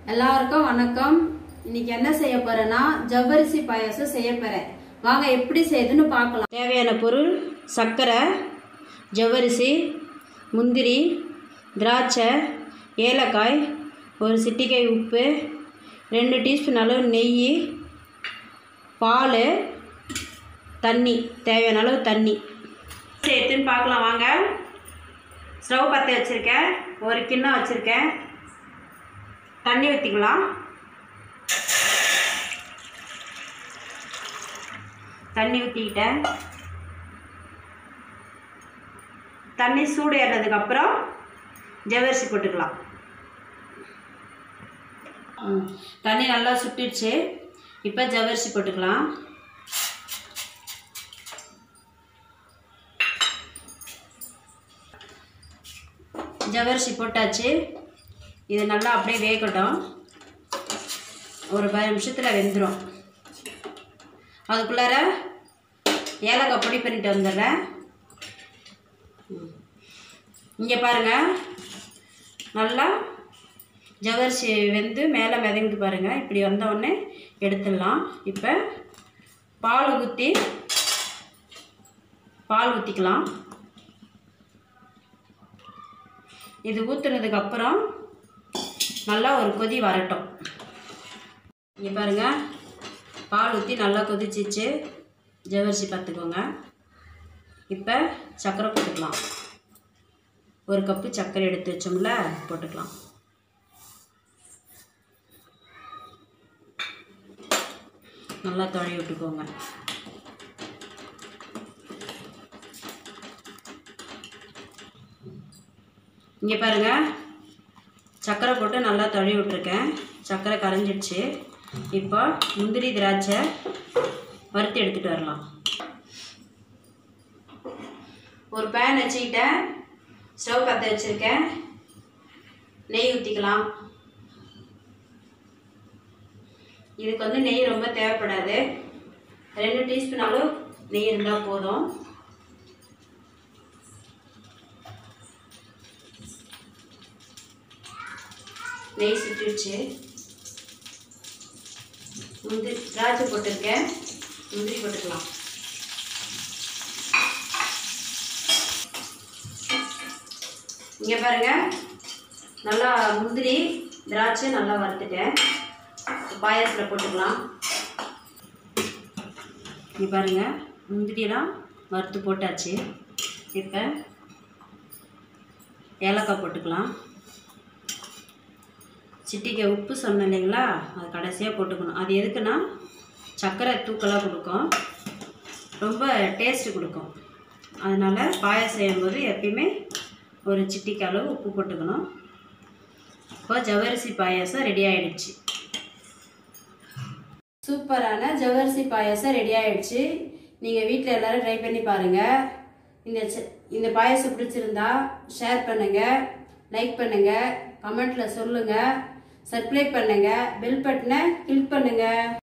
எல்லாருக்கும் வணக்கம் இன்னைக்கு என்ன செய்ய போறேன்னா ஜவ்வரிசி பாயாசம் செய்ய போறேன் வாங்க எப்படி செய்யுதுன்னு பார்க்கலாம் தேவையான பொருள் சர்க்கரை ஜவ்வரிசி முந்திரி திராட்சை ஏலக்காய் ஒரு சிட்டிகை உப்பு ரெண்டு டீஸ்பூன் அளவு நெய் பால் தண்ணி தேவையான அளவு தண்ணி எடுத்துன்னு பார்க்கலாம் வாங்க ஸ்டவ் பற்ற வச்சுருக்கேன் ஒரு கிண்ணம் வச்சுருக்கேன் தண்ணி ஊற்றிக்கலாம் தண்ணி ஊற்றிக்கிட்டேன் தண்ணி சூடு ஏறினதுக்கப்புறம் ஜவ்வரிசி போட்டுக்கலாம் ம், தண்ணி நல்லா சுட்டுடுச்சு இப்போ ஜவ்வரிசி போட்டுக்கலாம் ஜவ்வரிசி போட்டாச்சு இது நல்லா அப்படியே வேகட்டும் ஒரு பத்து நிமிஷத்தில் வெந்துடும் அதுக்குள்ளார ஏலக்காய் பொடி பண்ணிட்டு வந்துடுறேன் இங்கே பாருங்கள் நல்லா ஜவ்வரிசி வெந்து மேலே மிதங்குது பாருங்கள் இப்படி வந்த உடனே எடுத்துடலாம் இப்போ பால் ஊற்றி பால் ஊற்றிக்கலாம் இது ஊற்றுனதுக்கு அப்புறம் நல்லா ஒரு கொதி வரட்டும் இங்கே பாருங்கள் பால் ஊற்றி நல்லா கொதிச்சிச்சு ஜவ்வரிசி பார்த்துக்கோங்க இப்போ சர்க்கரை போட்டுக்கலாம் ஒரு கப்பு சர்க்கரை எடுத்து வச்சோம்ல போட்டுக்கலாம் நல்லா தொழி விட்டுக்கோங்க இங்கே பாருங்கள் சர்க்கரை போட்டு நல்லா தழி விட்ருக்கேன் சர்க்கரை கரைஞ்சிடுச்சு இப்போ முந்திரி திராட்சை வறுத்து எடுத்துகிட்டு வரலாம் ஒரு பேன் வச்சுக்கிட்டேன் ஸ்டவ் பற்ற வச்சுருக்கேன் நெய் ஊற்றிக்கலாம் இதுக்கு வந்து நெய் ரொம்ப தேவைப்படாது ரெண்டு டீஸ்பூன் அளவு நெய் இருந்தால் போதும் நெய் சுட்டுடுச்சு முந்திரி திராட்சை போட்டிருக்கேன் முந்திரி போட்டுக்கலாம் இங்கே பாருங்க நல்லா முந்திரி திராட்சை நல்லா வறுத்துட்டேன் பாயாசத்தில் போட்டுக்கலாம் இங்கே பாருங்க முந்திரியெல்லாம் வறுத்து போட்டாச்சு இப்போ ஏலக்காய் போட்டுக்கலாம் சிட்டிக்கை உப்பு சொன்னேன் இல்லைங்களா அது கடைசியாக போட்டுக்கணும் அது எதுக்குன்னா சர்க்கரை தூக்கலாக கொடுக்கும் ரொம்ப டேஸ்ட்டு கொடுக்கும் அதனால் பாயாசம் செய்யும்போது எப்பயுமே ஒரு சிட்டிக்கு அளவு உப்பு போட்டுக்கணும் இப்போ ஜவ்வரிசி பாயாசம் ரெடி ஆயிடுச்சு சூப்பரான ஜவ்வரிசி பாயாசம் ரெடி ஆயிடுச்சு நீங்கள் வீட்டில் எல்லாரும் ட்ரை பண்ணி பாருங்கள் இந்த ச- இந்த பாயாசம் பிடிச்சிருந்தா ஷேர் பண்ணுங்கள் லைக் பண்ணுங்கள் கமெண்ட்டில் சொல்லுங்கள் சப்ஸ்கிரைப் பண்ணுங்கள் பெல் பட்டனை கிளிக் பண்ணுங்கள்